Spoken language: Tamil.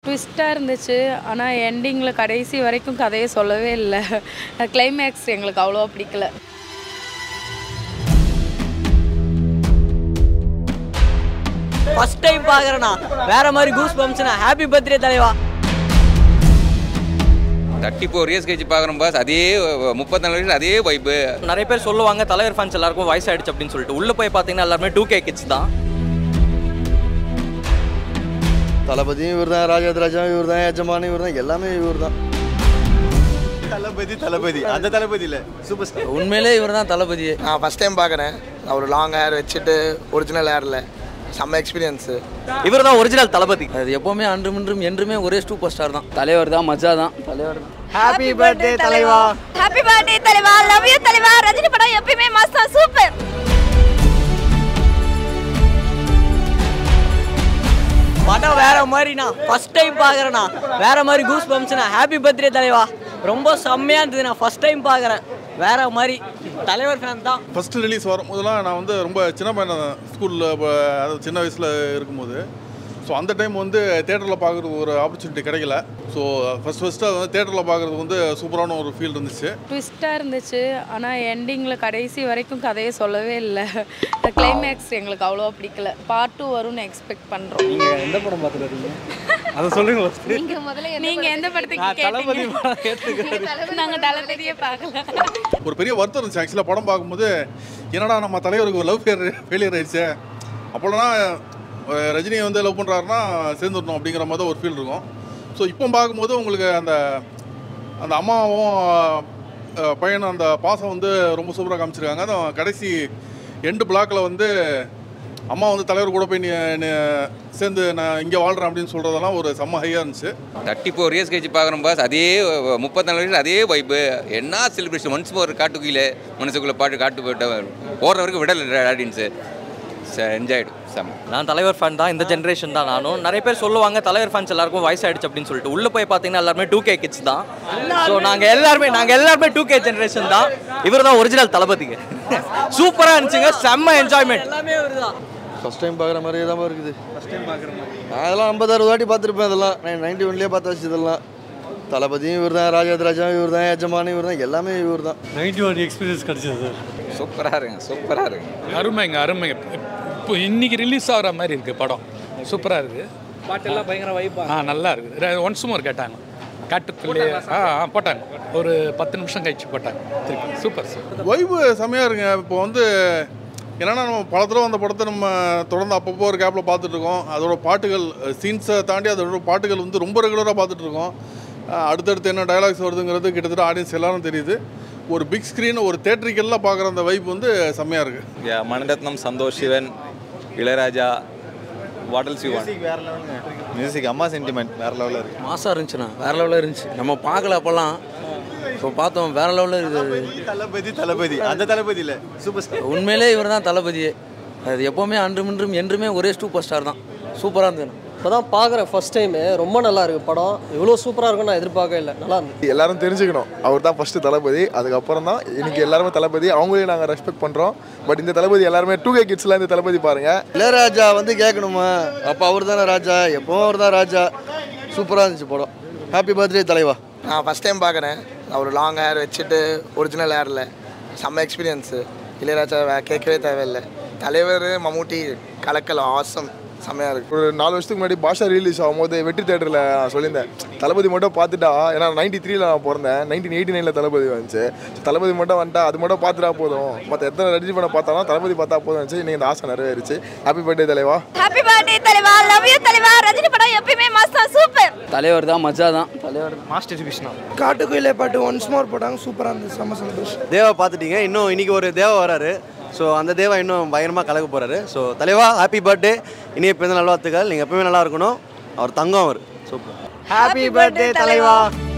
ட்விஸ்ட்டாக இருந்துச்சு ஆனால் எண்டிங்கில் கடைசி வரைக்கும் கதையை சொல்லவே இல்லை கிளைமேக்ஸ் எங்களுக்கு அவ்வளோவா பிடிக்கல ஃபர்ஸ்ட் டைம் பார்க்குறேண்ணா வேற மாதிரி கூஸ் பம்ப்ஸ்ண்ணா ஹாப்பி பர்த்டே தலைவா தேர்ட்டி ஃபோர் இயர்ஸ் கழிச்சு பார்க்குறோம் பாஸ் அதே முப்பத்தி நாலு வயசு அதே வைப்பு நிறைய பேர் சொல்லுவாங்க தலைவர் ஃபேன்ஸ் எல்லாருக்கும் வயசாயிடுச்சு அப்படின்னு சொல்லிட்டு உள்ள போய் பார்த்தீங்கன்னா எல்லாருமே டூ கே கிட்ஸ் தான் தளபதியும் இவர் தான் ராஜாதிராஜாவும் இவர் தான் எஜமானும் இவர் தான் எல்லாமே இவர் தான் தளபதி தளபதி அந்த தளபதி இல்ல சூப்பர் ஸ்டார் உண்மையிலே இவர் தான் தளபதியே நான் ஃபஸ்ட் டைம் பார்க்குறேன் அவர் லாங் ஹேர் வச்சுட்டு ஒரிஜினல் ஹேரில் செம்ம எக்ஸ்பீரியன்ஸு இவர் தான் ஒரிஜினல் தளபதி அது எப்பவுமே அன்றும் இன்றும் என்றுமே ஒரே சூப்பர் ஸ்டார் தான் தலைவர் தான் மஜா தான் தலைவர் தான் ஹாப்பி பர்த்டே தலைவா ஹாப்பி பர்த்டே தலைவா லவ் யூ தலைவா ரஜினி படம் எப்பயுமே மஸ்தா சூப்பர் படம் வேற மாதிரிண்ணா ஃபர்ஸ்ட் டைம் பார்க்குறேண்ணா வேற மாதிரி கூஸ் பம்ப்ஸ்ண்ணா ஹாப்பி பர்த்டே தலைவா ரொம்ப செம்மையாக இருந்தது நான் ஃபர்ஸ்ட் டைம் பார்க்குறேன் வேற மாதிரி தலைவர் ஃபேன் தான் ஃபஸ்ட்டு ரிலீஸ் வரும்போதெல்லாம் நான் வந்து ரொம்ப சின்ன பையன் ஸ்கூலில் அதாவது சின்ன வயசில் இருக்கும்போது ஸோ அந்த டைம் வந்து தேட்டரில் பார்க்குறது ஒரு ஆப்பர்ச்சுனிட்டி கிடைக்கல ஸோ ஃபஸ்ட் ஃபஸ்ட்டு வந்து தேட்டரில் பார்க்குறது வந்து சூப்பரான ஒரு ஃபீல் இருந்துச்சு ட்விஸ்ட்டாக இருந்துச்சு ஆனால் எண்டிங்கில் கடைசி வரைக்கும் கதையை சொல்லவே இல்லை கிளைமேக்ஸ் எங்களுக்கு அவ்வளோவா பிடிக்கல பார்ட் டூ வரும்னு எக்ஸ்பெக்ட் பண்ணுறோம் நீங்கள் எந்த படம் பார்த்துட்டு வரீங்க அதை சொல்லுங்க நீங்க முதல்ல நீங்கள் எந்த படத்துக்கு கேட்டீங்க நாங்கள் தளபதியே பார்க்கல ஒரு பெரிய வருத்தம் இருந்துச்சு ஆக்சுவலாக படம் பார்க்கும்போது என்னடா நம்ம தலைவருக்கு லவ் ஃபேர் ஃபெயிலியர் ஆயிடுச்சே அப்போலாம் ரஜினியை வந்து லவ் பண்ணுறாருன்னா சேர்ந்துடணும் அப்படிங்கிற மாதிரி தான் ஒரு ஃபீல் இருக்கும் ஸோ இப்போ பார்க்கும்போது உங்களுக்கு அந்த அந்த அம்மாவும் அஹ், பையனும் அந்த பாசம் வந்து ரொம்ப சூப்பராக காமிச்சிருக்காங்க அது கடைசி எண்டு பிளாக்கில் வந்து அம்மா வந்து தலைவர் கூட போய் நீ நீ சேர்ந்து நான் இங்கே வாழ்கிறேன் அப்படின்னு சொல்கிறதெல்லாம் ஒரு செம்ம ஹையாக இருந்துச்சு தேர்ட்டி ஃபோர் இயர்ஸ் கழிச்சு பார்க்குறோம் பாஸ் அதே முப்பத்தி நாலு வயசு அதே வைப்பு என்ன செலிப்ரேஷன் ஒன்ஸ் மோர் காட்டுக்குள்ளே மனசுக்குள்ளே பாட்டு காட்டு போட்ட போகிற வரைக்கும் விடல ஆடியன்ஸு என்ஜாய்டு செம்ம நான் தலைவர் ஃபேன் தான் இந்த ஜென்ரேஷன் தான் நானும் நிறைய பேர் சொல்லுவாங்க தலைவர் ஃபேன்ஸ் எல்லாருக்கும் வயசாயிடுச்சு அப்படின்னு சொல்லிட்டு உள்ள போய் பார்த்தீங்கன்னா எல்லாருமே டூ கே கிட்ஸ் தான் ஸோ நாங்கள் எல்லாருமே நாங்கள் எல்லாருமே டூ கே ஜென்ரேஷன் தான் இவர் தான் ஒரிஜினல் தளபதிங்க சூப்பராக இருந்துச்சுங்க செம்ம என்ஜாய்மெண்ட் எல்லாமே இவர் தான் ஃபஸ்ட் டைம் பார்க்குற மாதிரியே தான் இருக்குது ஃபஸ்ட் டைம் பார்க்குற நான் அதெல்லாம் ஐம்பதாறு வாட்டி பார்த்துருப்பேன் இதெல்லாம் நான் நைன்டி ஒன்லேயே பார்த்து வச்சு இதெல்லாம் தளபதியும் இவர் தான் ராஜாதிராஜாவும் இவர் தான் எஜமானும் இவர் தான் எல்லாமே இவர் தான் நைன்டி ஒன் எக்ஸ்பீரியன்ஸ் கிடச்சிது சார் சூப்பராக இருக்குங்க சூப்பராக இருக்குங்க அருமைங்க அருமைங்க இப்போ இன்னைக்கு ரிலீஸ் ஆகிற மாதிரி இருக்குது படம் சூப்பராக இருக்குது பாட்டெல்லாம் பயங்கர வைப்பா ஆ நல்லா இருக்குது ஒன்ஸ் மோர் கேட்டாங்க காட்டுக்குள்ளே ஆ ஆ, போட்டாங்க ஒரு பத்து நிமிஷம் கழிச்சு போட்டாங்க திருப்பி சூப்பர் சார் வைபு செம்மையாக இருக்குங்க இப்போ வந்து என்னன்னா நம்ம பல தடவை அந்த படத்தை நம்ம தொடர்ந்து அப்பப்போ ஒரு கேப்பில் பார்த்துட்டு இருக்கோம் அதோட பாட்டுகள் சீன்ஸை தாண்டி அதோட பாட்டுகள் வந்து ரொம்ப ரெகுலராக பார்த்துட்டு இருக்கோம் அஹ் அடுத்தடுத்து என்ன டயலாக்ஸ் வருதுங்கிறது கிட்டத்தட்ட ஆடியன்ஸ் எல்லாரும் தெரியுது ஒரு பிக் ஸ்க்ரீன் ஒரு தேட்டரிக்கெல்லாம் பார்க்குற அந்த வைப் வந்து செம்மையாக இருக்குது மணிரத்னம் சந்தோஷ் சிவன் இளையராஜா வாட்டல் சிவன் மியூசிக் அம்மா சென்டிமெண்ட் வேற லெவலில் இருக்கு மாசா இருந்துச்சுண்ணா வேற லெவலில் இருந்துச்சு நம்ம பார்க்கல அப்போல்லாம் இப்போ பார்த்தோம் வேற லெவலில் இருக்குது தளபதி தளபதி அந்த தளபதி இல்ல சூப்பர் ஸ்டார் உண்மையிலே இவர் தான் தளபதியே அது எப்பவுமே அன்றும் இன்றும் என்றுமே ஒரே சூப்பர் ஸ்டார் தான் சூப்பராக இருந்தது இப்போ தான் பார்க்குறேன் ஃபர்ஸ்ட் டைமு ரொம்ப நல்லா இருக்கு படம் இவ்வளோ சூப்பராக இருக்கும்னு நான் எதிர்பார்க்கவே இல்லை நல்லா இருந்துச்சு எல்லாரும் தெரிஞ்சுக்கணும் அவர் தான் ஃபர்ஸ்ட் தளபதி அதுக்கப்புறம் தான் இன்னைக்கு எல்லாருமே தளபதி அவங்களையும் நாங்கள் ரெஸ்பெக்ட் பண்ணுறோம் பட் இந்த தளபதி எல்லாருமே டூ கே கிட்ஸ்லாம் இந்த தளபதி பாருங்க இளையராஜா வந்து கேட்கணுமா அப்போ அவர் தானே ராஜா எப்பவும் அவர் தான் ராஜா சூப்பராக இருந்துச்சு படம் ஹாப்பி பர்த்டே தலைவா நான் ஃபஸ்ட் டைம் பார்க்குறேன் அவர் லாங் ஹேர் வச்சுட்டு ஒரிஜினல் ஹேரில் செம்ம எக்ஸ்பீரியன்ஸு இளையராஜா வே- கேட்கவே தேவையில்லை தலைவர் மம்முட்டி கலக்கல் ஆசம் செம்மையாக இருக்குது ஒரு நாலு வருஷத்துக்கு முன்னாடி பாஷா ரிலீஸ் ஆகும்போது வெற்றி தேட்டரில் நான் சொல்லியிருந்தேன் தளபதி மட்டும் பார்த்துட்டா ஏன்னா நைன்டி த்ரீல நான் பிறந்தேன் நைன்டீன் எயிட்டி நைனில் தளபதி வந்துச்சு So, தளபதி மட்டும் வந்துட்டா அது மட்டும் பார்த்துட்டா போதும் மற்ற எத்தனை ரஜினி படம் பார்த்தாலும் தளபதி பார்த்தா போதும் இருந்துச்சு இன்னைக்கு இந்த ஆசை நிறைவேறிச்சு ஹாப்பி பர்த்டே தலைவா ஹாப்பி பர்த்டே தலைவா லவ் யூ தலைவா ரஜினி படம் எப்பயுமே மஸ்தா சூப்பர் தலைவர் தான் மஜா தான் தலைவர் மாஸ்டர் டிவிஷனா காட்டுக்குயிலே பாட்டு ஒன்ஸ் மோர் போட்டாங்க சூப்பராக இருந்துச்சு செம்ம சந்தோஷம் தேவா பார்த்துட்டீங்க இன்னும் இன்னைக்கு ஒரு தேவா வராரு ஸோ அந்த தேவா இன்னும் பயங்கரமாக கலக்க போகிறாரு ஸோ தலைவா ஹாப்பி பர்த்டே இனிய பிறந்த நல்வாழ்த்துக்கள் நீங்கள் எப்பவுமே நல்லா இருக்கணும் அவர் தங்கம் அவர் சூப்பர் ஹாப்பி பர்த்டே தலைவா